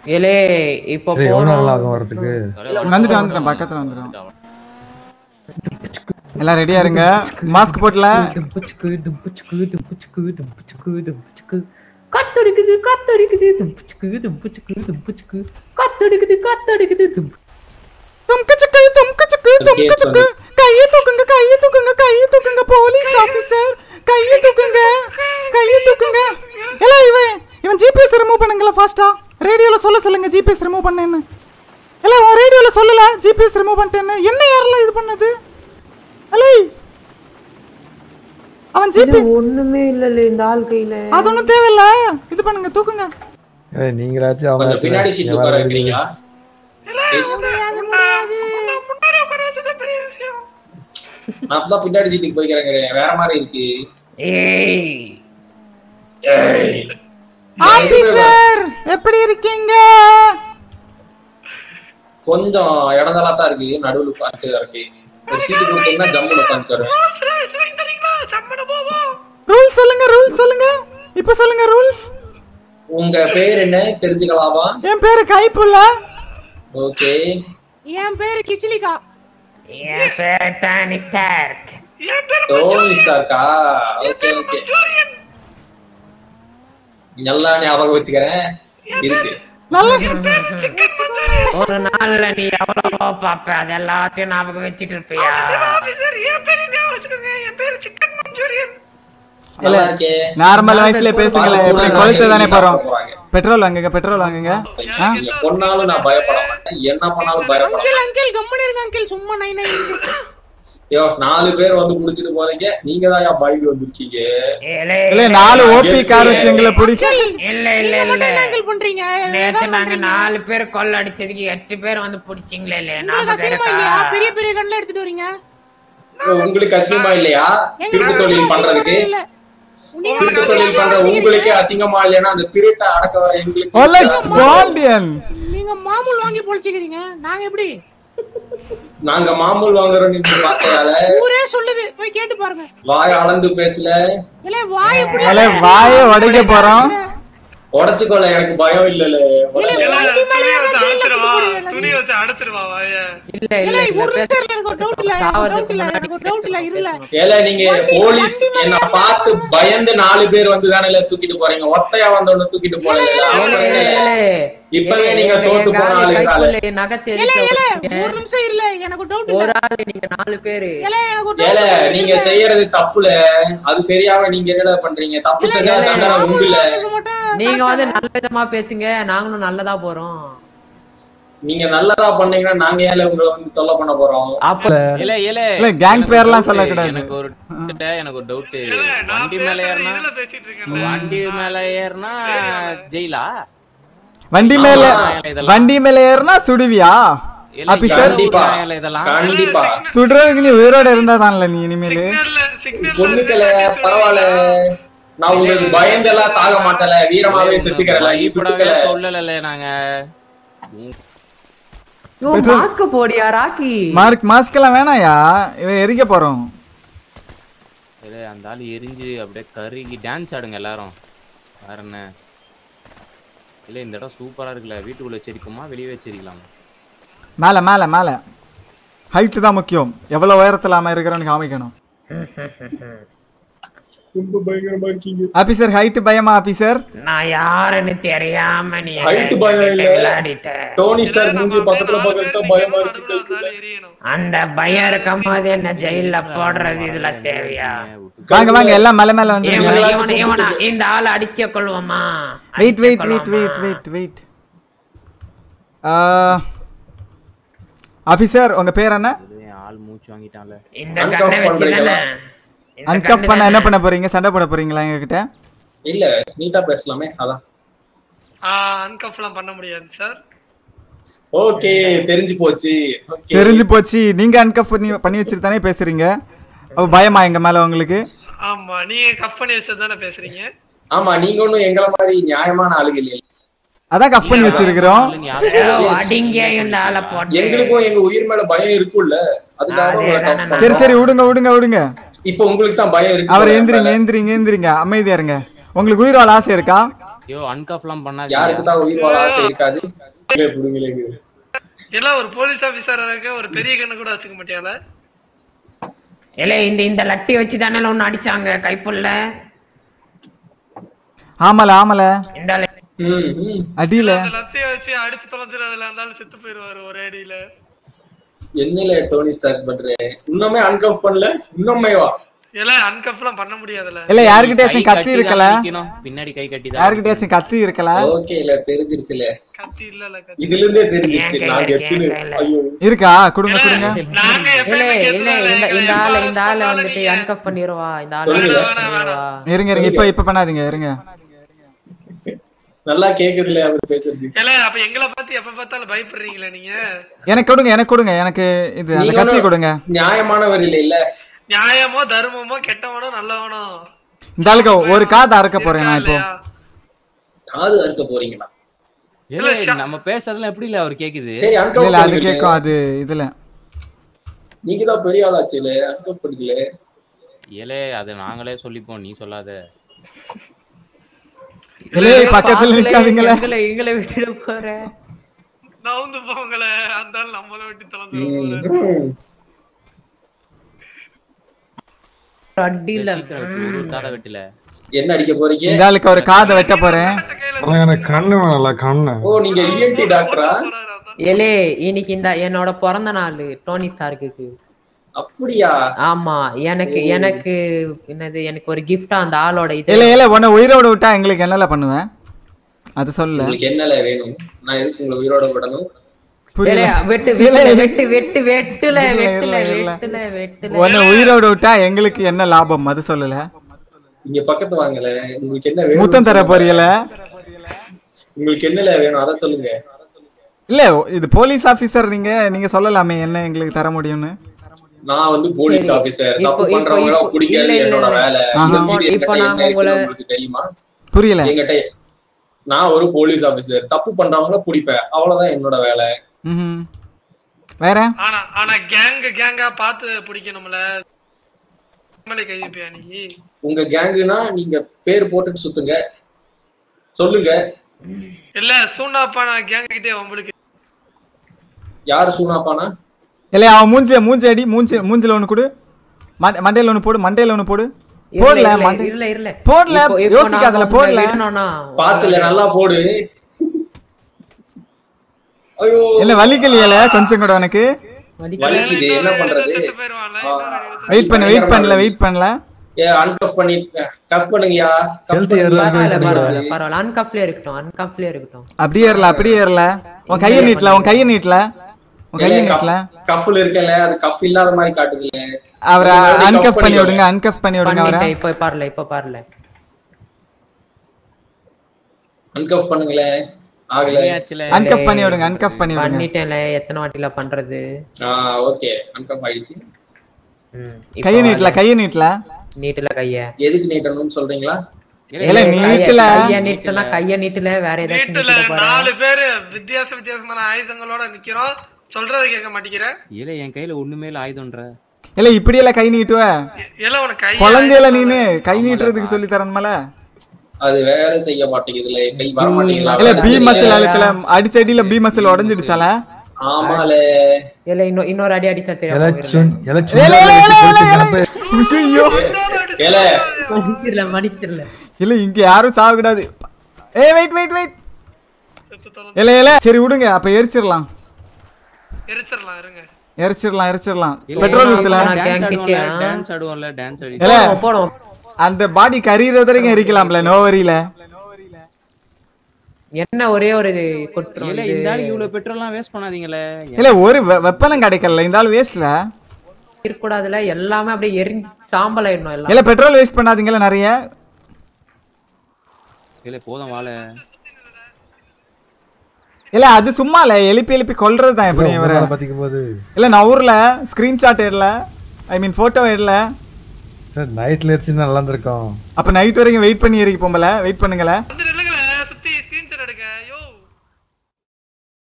ஏலே இப்போ சரி, எவ்வளவு நாள் போறோம் ஆகும் வரதுக்கு வந்துட்டேன் வந்துட்டேன் பக்கத்துல வந்துடும் எல்லாம் ரெடியா இருங்க மாஸ்க் போட்டல தும்புச்சுக்கு தும்புச்சுக்கு தும்புச்சுக்கு தும்புச்சுக்கு தும்புச்சுக்கு காத்தடிக்குது காத்தடிக்குது தும்புச்சுக்கு தும்புச்சுக்கு தும்புச்சுக்கு காத்தடிக்குது காத்தடிக்குது தும்பு தும்கச்சுக்கு தும்கச்சுக்கு தும்கச்சுக்கு கையை தூக்குங்க கையை தூக்குங்க கையை தூக்குங்க போலீஸ் ஆபீசர் கையை தூக்குங்க கையை தூக்குங்க எல்லாம் இவன் இவன் ஜிபிஎஸ் ரிமூவ் பண்ணுங்களா ஃபாஸ்டா ரேடியோல சொல்ல சொல்லுங்க ஜிபிஎஸ் ரிமூவ் பண்ணேன்னு எல்லாம் உன் ரேடியோல சொல்லல ஜிபிஎஸ் ரிமூவ் பண்ணிட்டேன்னு என்ன யாரெல்லாம் இது பண்ணது அலை அவன் ஜிபிஎஸ் ஒண்ணுமே இல்லல இந்த ஆள் கையில அது ஒன்றும் தேவையில்ல இது பண்ணுங்க தூக்குங்க ஏய், நீங்களாச்சும் கொஞ்சம் அவங்களாச்சும் பின்னாடி சீட் என் உட்கார வேலை வைக்கிறீங்களா Please. நான் அப்பதான் பின்னாடி சீட்டுக்கு போய்க்கிறேங்க வேற மாதிரி இருக்கு ஏய் ஏய். ஆபீசர் எப்படி இருக்கீங்க கொஞ்சம் இடதலா தான் இருக்கு நடுவுல உட்காந்துட்டு இருக்கு ஒரு சீட்டு கொடுத்தீங்கன்னா ஜம்முன்னு உட்காந்துட்டு ரூல்ஸ் சொல்லுங்க ரூல்ஸ் சொல்லுங்க இப்ப சொல்லுங்க ரூல்ஸ் உங்க பேர் என்ன தெரிஞ்சுக்கலாமா என் பேரு கைப்புள்ள ஓகே என் பேரு கிச்சிலிகா என் பேர் டானி ஸ்டார்க் டோனி ஸ்டார்க்கா ஓகே ஓகே நல்லா ஞாபகம் வச்சுக்கிறேன் இருக்கு நல்ல ஒரு நாள்ல நீ எவ்வளவோ பாப்ப அது எல்லாத்தையும் ஞாபகம் வச்சிட்டு இருப்பியா நல்லா இருக்கே நார்மல் வயசுல பேசுங்களேன் பாத்து எப்படி கூட கொளுத்து தானே நாங்க போறோம் சாப்பிட போறாங்க. பெட்ரோல் வாங்குங்க பெட்ரோல் வாங்குங்க ஆ? இல்ல, பொண்ணாலும் நான் பயப்பட மாட்டேன் என்ன பண்ணாலும் பயப்பட மாட்டேன் அங்கிள் அங்கிள் கம்முன்னு இருங்க அங்கிள் சும்மா நை நை ஐயோ நாலு பேர் வந்து புடிச்சிட்டு போறீங்க நீங்க தான் என் பைக் வந்திருக்கீங்க ஏலே இல்ல நாலு ஓபி கார் வச்சு எங்களை பிடிக்கும் இல்ல இல்ல நீங்க இல்ல மட்டும் என்ன அங்கிள் பண்றீங்க நேத்து ஏதாவது நாங்க பண்றீங்க? நாலு பேர் கொள்ள அடிச்சதுக்கு எட்டு பேர் வந்து பிடிச்சிங்களே இல்ல உங்களுக்கு ஞாபகம் அசிங்கமா இருக்கா இல்லையா பெரிய பெரிய கண்ணில் எடுத்துட்டு வரீங்க ஓ, உங்களுக்கு அசிங்கமா இல்லையா எங்க திருட்டு நாட்டுல தொழில் அசிங்கமா பண்றதுக்கு இல்ல. நீங்க திருட்டு மட்டும் தொழில் பண்ற அசிங்கமா உங்களுக்கே அசிங்கமா இல்லைன்னா அந்த திருட்டை அடக்க வர எங்களுக்கு ஒலெக்ஸ் பாண்டியன் நீங்க மாமூல் வாங்கி பொழிச்சுக்கிறீங்க நாங்க எப்படி நாங்க மாமூல் வாங்குறோம் நீங்க பார்த்தால ஊரே சொல்லுது போய் கேட்டு பாருங்க வாய் அளந்து பேசல இல்ல வாய் எப்படி அல்ல வாயை உடைக்க போறோம் உடைச்சுக்கொள்ள எனக்கு பயம் இல்லல வண்டி மேலே ஏறி ஜெயில்ல அடைச்சிருவா போட்டு துணி வச்சு அடைச்சிருவா வாய இல்ல இல்ல இல்ல இல்ல ஒரு பேச நிமிஷம் இருங்க, எனக்கு ஒரு டவுட் இல்ல எனக்கு ஒரு டவுட் இல்ல எனக்கு ஒரு டவுட் இல்ல இருல ஏல நீங்க போலீஸ் என்ன பார்த்து பயந்து நாலு பேர் வந்து தானே தூக்கிட்டு போறீங்க ஒத்தையா வந்தவன தூக்கிட்டு போல இப்பவே நீங்க தோத்து போன ஆளுங்களால நகத்தை இல்ல எதுக்கு இல்ல வச்சீங்க? ஒரு நிமிஷம் இருல எனக்கு ஒரு டவுட் ஒரு இல்ல ஆள் நீங்க நாலு பேரு இல்ல எனக்கு ஒரு ஏல doubt இல்ல. நீங்க செய்யறது தப்புல அது தெரியாம நீங்க என்னடா பண்றீங்க தப்பு செஞ்சா தண்டனை உண்டுல எனக்கு மட்டும் நீங்க வந்து நல்ல விதமா பேசுங்க நாங்களும் நல்லதா போறோம் நீங்க நல்லதா பண்ணீங்கன்னா நாங்க ஏல உங்களை வந்து தொல்லை பண்ண போறோம் அப்ப இல்ல இல்ல இல்ல, gang எனக்கு பேர்லாம் doubt. சொல்லக்கூடாது. எனக்கு ஒரு doubt, எனக்கு ஒரு டவுட் இல்ல, நான் வண்டி மேல பேசுறது ஏறினா இதுல பேசிட்டு இருக்கேன்ல. வண்டி மேல ஏறினா ஜெயிலா வண்டி மேல ஆமா. வண்டி மேல ஏறினா சுடுவியா இல்ல, ஆபீசர் கண்டிப்பா இல்ல, இதெல்லாம் கண்டிப்பா சுடுறதுக்கு நீ உயிரோட இருந்தா தான்ல நீ இனிமேல் சிக்னல்ல சிக்னல்ல பொண்ணுக்கல பரவாயில்ல நான் உங்களுக்கு பயந்தெல்லாம் சாக மாட்டல வீரமாவே செத்துக்கிறல நீ சுட்டுக்கல பயப்படவே சொல்லல நாங்க மாஸ்க் போடியா ராக்கி மார்க் மாஸ்க் எல்லாம் வேணாயா இவன் எரிக்க போறோம் இல்ல அந்த ஆளு எரிஞ்சு அப்படியே கருகி டான்ஸ் ஆடுங்க எல்லாரும் வேற என்ன இல்ல இந்த இடம் சூப்பரா இருக்குல்ல வீட்டுக்குள்ள வச்சிருக்குமா வெளியே வச்சிருக்கலாம் மேல மேல மேல ஹைட் தான் முக்கியம் எவ்வளவு உயரத்துல அவன் இருக்கிறான்னு காமிக்கணும் ரொம்ப பயங்கரமா இருக்கீங்க ஆபீசர் ஹைட் பயமா ஆபீசர் நான் யாருன்னு தெரியாம நீ Height பயம் இல்ல. விளையாடிட்ட டோனி ஸ்டார் மூஞ்சி பக்கத்துல பக்கத்துல பயமா இருக்கு நடுவுல எரியணும் அந்த பயம் இருக்கும் போது என்ன ஜெயில போடுறது இதுல தேவையா வாங்க வாங்க எல்லாம் மேல மேல வந்து இவன், இவன், இவனா, இந்த ஆளை அடிச்ச கொள்வோமா வெயிட் வெயிட் அடிச்சே வெயிட் வெயிட் கொள்வோமா? வெயிட் வெயிட் ஆபீசர் உங்க பேர் என்ன ஆள் மூச்சு வாங்கிட்டான்ல இந்த Uncuff கண்ணை வச்சு பண்றீங்களா? தானே இந்த அன்கஃப் கண்ணு பண்ண என்ன தானே? பண்ண போறீங்க சண்டை போட போறீங்களா எங்க கிட்ட இல்ல நீட்டா பேசலாமே அதான் அன்கஃப்லாம் பண்ண முடியாது சார் ஓகே தெரிஞ்சு போச்சு Okay. தெரிஞ்சு போச்சு நீங்க அன்கஃப் பண்ணி பண்ணி வச்சுட்டு தானே பேசுறீங்க அப்ப பயமா எங்க மேல உங்களுக்கு ஆமா நீங்க கஃப் பண்ணி வச்சது தானே பேசுறீங்க ஆமா நீங்க ஒண்ணும் எங்கள மாதிரி நியாயமான ஆளுங்க இல்லையா அதான் கஃப் பண்ணி வச்சிருக்கிறோம் ஐயோ, அடிங்க இந்த ஆளை போட்டு எங்களுக்கும் எங்க உயிர் மேல பயம் இருக்கும்ல அதுக்காக தான் உங்களை அதேதானே cuff நான் சரி பண்றோம். சரி விடுங்க விடுங்க விடுங்க இப்போ உங்களுக்கு தான் பயம் இருக்கு அவர் போல எந்திரிங்க மேல. எந்திரிங்க எந்திரிங்க அமைதியா இருங்க உங்களுக்கு உயிர் வாழ ஆசை இருக்கா ஐயோ அன்கஃப்லாம் யாருக்கு பண்ணாதீங்க தான் உயிர் வாழ ஆசை இருக்காது புடுங்களே, புடுங்களே. எல்லாம் ஒரு போலீஸ் ஆபீசரா இருக்க ஒரு பெரிய கண்ணு கூட வச்சுக்க மாட்டியால இல்ல இந்த இந்த லட்டி வச்சு தானே ஒன்னு அடிச்சாங்க கைப்புள்ள ஆமால ஆமால இந்த ஆளு- ம், ம். அடியில அந்த லத்திய வச்சு அடிச்சு தொலைஞ்சிடாதுல இருந்தாலும் செத்து போயிருவாரு ஒரே அடியில என்னல டோனி ஸ்டார்ட் பண்ற இன்னுமே அன்கஃப் பண்ணல இன்னுமே வா எல்லாம் அன்கப்லாம் பண்ண முடியாதுல இல்ல கை யாருக்கிட்டயாச்சும் கத்தி கட்டி தான் இருக்கல நிக்கணும். பின்னாடி கை கட்டி தான் யாருக்கிட்டயாச்சும் கத்தி இருக்கல ஓகே இல்ல தெரிஞ்சிருச்சுல கத்தி இல்லல கத்தி இதுல இருந்தே தெரிஞ்சிருச்சு ஏன் கையில, நாங்க ஏன் எத்தனை கையில? ஐயோ இருக்கா கொடுங்க கொடுங்க நாங்க இல்ல எப்பயுமே இல்ல கேட்டுதான் இந்த இந்த எங்களை ஆளு யாரும் இந்த ஆளு சொன்னாலும் வந்துட்டு நீங்க- அன்கஃப் பண்ணிடுவா இந்த ஆளு சொல்லுங்க. uncuff பண்ணிடுவா இருங்க இருங்க இப்ப இப்ப பண்ணாதீங்க இருங்க நல்லா கேக்குதுல அவர் பேசுறது ஏல, அப்ப எங்களை பார்த்து எப்ப பார்த்தாலும் பயப்படுறீங்களா நீங்க எனக்கு கொடுங்க எனக்கு கொடுங்க எனக்கு இது அந்த நீங்க கத்தி ஒண்ணும் கொடுங்க நியாயமானவர் இல்ல இல்ல நியாயமோ தர்மமோ கெட்டவனோ நல்லவனோ இந்த ஆளுக்கு ஒரு காது அறுக்க போறேன் நான் இப்போ இல்லையா? காது அறுக்க போறீங்களா ஏலே, நம்ம பேசுறதுலாம் எப்படி இல்ல அவர் கேக்குது சரி இல்ல அன்கஃப் இல்ல அது பண்ணிட்டு கேட்கும் அது இதுல நீங்க தான் பெரிய ஆளாச்சுல அன்கஃப் பண்ணிக்கல ஏலே அதை நாங்களே சொல்லிப்போம் நீ சொல்லாத இல்ல பக்கத்துல நிக்காதீங்களே எங்களை எங்களை விட்டுட்டு போறேன் நவுந்து போங்களே அந்த ஆள் நம்மள விட்டு தொலைஞ்சிரும் போல. ம். அடியில சீக்கிரம் வெட்டு, ஒரு ஒரு காடை வெட்டல என்ன அடிக்க போறீங்க இந்த ஆளுக்கு ஒரு காதை வெட்ட போறேன் கையில ஆனா எனக்கு கண்ணு வேணாம்ல கண்ணு ஓ நீங்க இஎன்டி டாக்டரா போறாரு அதான். ஏலே இன்னைக்கு இந்த என்னோட பிறந்த நாள் டோனி ஸ்டார்க்கு அப்படியா ஆமா எனக்கு எனக்கு என்னது எனக்கு ஒரு கிஃப்டா அந்த ஆளோட இது இல்ல இல்ல உன்னை உயிரோட விட்டா எங்களுக்கு என்னல பண்ணுவேன் அது சொல்லல உங்களுக்கு என்னல வேணும் நான் எதுக்கு உங்களை உயிரோட விடணும் புரியல ஏலே, வெட்டு இல்ல, வெட்டு இல்ல. வெட்டு வெட்டு வெட்டுல இல்ல, வெட்டுல இல்ல, இல்ல. வெட்டுல வெட்டுல உன்னை உயிரோட விட்டா எங்களுக்கு என்ன லாபம் அது சொல்லல இங்க பக்கத்து வாங்கல உங்களுக்கு என்ன வேணும் முத்தம் தர போறீல உங்களுக்கு என்னல வேணும் அத சொல்லுங்க இல்ல இது போலீஸ் ஆபீசர் நீங்க நீங்க சொல்லலாமே என்ன எங்களுக்கு தர முடியும்னு நான் வந்து போலீஸ் சரி. ஆபீசர் இப்போ- தப்பு இப்போ- பண்றவங்கள இப்போ- பிடிக்கிறது இல்ல, இல்ல, என்னோட இல்ல. வேலை ஆஹா. இந்த மீதி இப்போ என்கிட்ட நாங்க என்ன இருக்குன்னு உங்களை- உங்களுக்கு தெரியுமா புரியல என்கிட்ட நான் ஒரு போலீஸ் ஆபீசர் தப்பு பண்றவங்கள பிடிப்பேன் அவ்வளவுதான் என்னோட வேலை ம்ஹும். வேற ஆனா ஆனா கேங் கேங்கா பார்த்து பிடிக்கணும்ல நம்மளே கை வைப்பியா நீ உங்க கேங்குனா நீங்க பேர் போட்டுட்டு சுத்துங்க சொல்லுங்க இல்ல சூனாப்பா நான் கேங் கிட்டே உங்களுக்கு யாரு சூனாப்பானா இல்ல அவன் மூஞ்சி மூஞ்சி அடி மூஞ்சி மூஞ்சில ஒண்ணு கொடு மண்ட- மண்டையில ஒண்ணு போடு மண்டையில ஒண்ணு போடு போடல இருல, மண்டை இருல இருல போடல, இப்போ- இப்போ யோசிக்காதல, நாங்க போடல. உங்களை விடணும்னா, பாத்துல நல்லா போடு ஐயோ இல்ல வலிக்கலையல கொஞ்சம் கூட உனக்கு வலிக்குது என்ன பண்றது செத்து போயிருவான்ல வெயிட் பண்ண வெயிட் பண்ணல வெயிட் பண்ணல ஏ அன்கஃப் பண்ணி கஃப் பண்ணுங்கயா கஃப் Healthy air தான் பரவாயில்ல பண்ணிக்கலாம். பரவாயில்ல பரவாயில்ல அன்கஃப்லயே இருக்கட்டும் அன்கஃப்லயே இருக்கட்டும் அப்படியே ஏறல அப்படியே ஏறல உன் கைய நீட்டல உன் கைய நீட்டல உன் கைய நீட்டல கஃப்ல இருக்கல அது கஃப் இல்லாத மாதிரி காட்டுதுல அவரை நீங்க வந்து cuff அன்கஃப் பண்ணி பண்ணிக்கோங்க. விடுங்க அன்கஃப் பண்ணி விடுங்க அவரை பண்ணிட்டேன் இப்ப பாருல இப்ப பாருல அன்கஃப் பண்ணுங்களே ஆகல பண்ணியாச்சுல. அன்கஃப் பண்ணி விடுங்க அன்கஃப் பண்ணி விடுங்க பண்ணிட்டேன்ல எத்தனை வாட்டில பண்றது ஆ ஓகே அன்கஃப் ஆயிடுச்சு ம், இப்ப கைய நீட்டல கைய நீட்டல நீட்டுல கைய எதுக்கு நீட்டணும்னு சொல்றீங்களா இல்ல நீட்டல கைய நீட்டு சொன்னா கைய நீட்டுல வேற ஏதாச்சும் வீட்டுல நீட்டிட போறேன் நாலு பேரு வித்தியாச வித்தியாசமான ஆயுதங்களோட நிக்கிறோம் சொல்றதை கேட்க மாட்டேங்கிற ஏலே என் கையில ஒண்ணுமே இல்ல ஆயுதம்ன்ற இல்ல இப்படி எல்லாம் கை நீட்டுவ எல்லாம் உனக்கு கை குழந்தையில நீனு கை நீட்டுறதுக்கு சொல்லி தரணுமல அது வேலை செய்ய மாட்டேங்குதுல கை வர மாட்டேங்குதுல இல்ல பி அடிச்சது. மசில் அழுக்கல அடிச்ச அடியில பி மசில் உடஞ்சிடுச்சால ஆமால இல்ல இன்னொரு இன்னொரு அடி அடிச்சா சரி எலெக்ஷன் எலெக்ஷன் ஐயோ ஏல மடிச்சிடல மடிச்சிடல இல்ல இங்க யாரும் சாகக்கூடாது ஏய் வெயிட் வெயிட் வெயிட் இல்ல இல்ல சரி விடுங்க அப்ப எரிச்சிடலாம் எரிச்சிடலாம் இருங்க எரிச்சிடலாம் எரிச்சிடலாம் பெட்ரோல் ஊத்துல நான் டான்ஸ் gang ஆடுவோம்ல கிட்டயா? டான்ஸ் ஆடுவோம்ல டான்ஸ் ஆடி இல்ல போடுவோம், போடுவோம் அந்த பாடி கரியறது வரைக்கும் எரிக்கலாம்ல நோவரியில என்ன ஒரே ஒரு இது கொட்டுறோம் ஏலே இது. இந்த ஆளு இவ்வளவு பெட்ரோல்லாம் வேஸ்ட் பண்ணாதீங்களே இல்ல ஒரு வெ- வெப்பனும் கிடைக்கல இந்த ஆள் வேஸ்ட்ல இருக்கக்கூடாதுல எல்லாமே அப்படியே எரிஞ்சு சாம்பல் ஆயிடணும் எல்லாம் இல்ல பெட்ரோல் வேஸ்ட் பண்ணாதீங்கல்ல நிறைய இல்ல போதும் வாழ இல்ல அது சும்மா இல்ல எழுப்பி எழுப்பி கொல்றது தான் எப்படி இவரை பாத்திக்க போது இல்ல நான் ஊர்ல ஸ்கிரீன்ஷாட் எடுல ஐ மீன் போட்டோ எடுல சார் நைட்ல எரிச்சிருந்தா நல்லா இருந்திருக்கும் அப்ப நைட் வரைக்கும் வெயிட் பண்ணி எரிக்க போம்பல வெயிட் பண்ணுங்களேன் வந்துரு